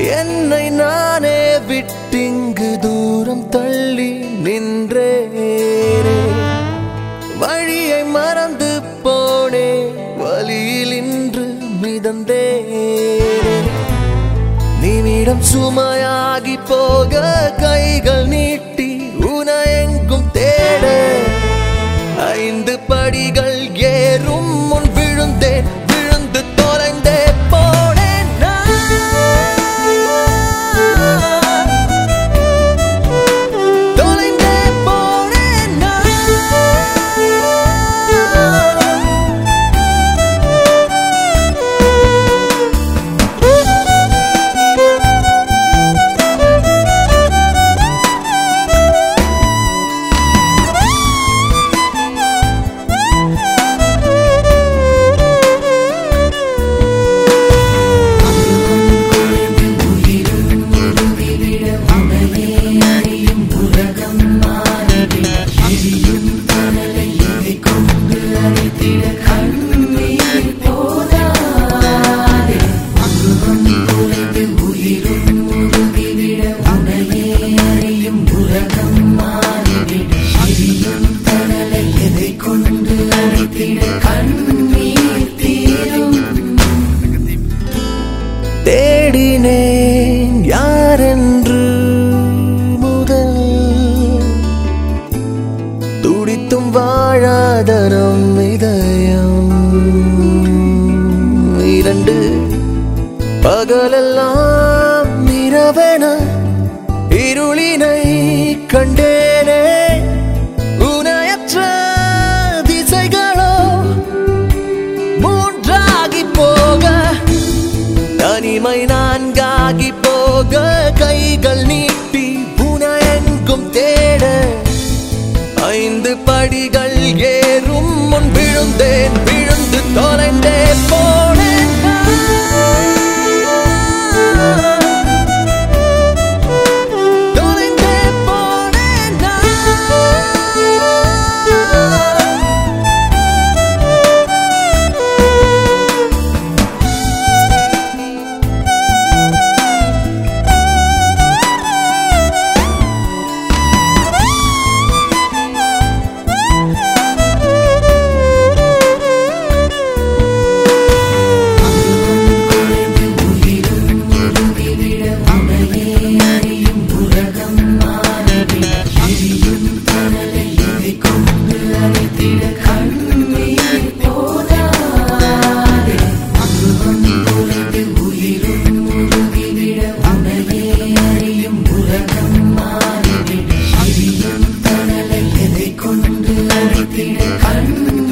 என்னை நானே விட்டிங்கு தூரம் தள்ளி நின்றேனே வழியை மறந்து போனே வழியில் இன்று மிதந்தேனே நீவிடம் சுமையாகி போக கைகள் நீட்டி உன எங்கும் தேட ஐந்து படிகள் ஏறும் முன் விழுந்தேன் விழுந்து தொலைந்தே போனேன் நான். தொலைந்தே போனேன் நான். தேடினேன் யாரென்று முதல் துடித்தும் வாழாத நம் இதயம் இரண்டு பகலெல்லாம் இரவென இருளினை கண்டேனே உனையற்ற திசைகளோ மூன்றாகி போக தனிமை நான்காகி போக கைகள் நீட்டி புன எங்கும் தேட ஐந்து படிகள் ஏறும் முன் விழுந்தேன் விழுந்து தொலைந்தே போனேன் நான். தொலைந்தே போனேன் நான். கொண்டு அழைத்திட கண்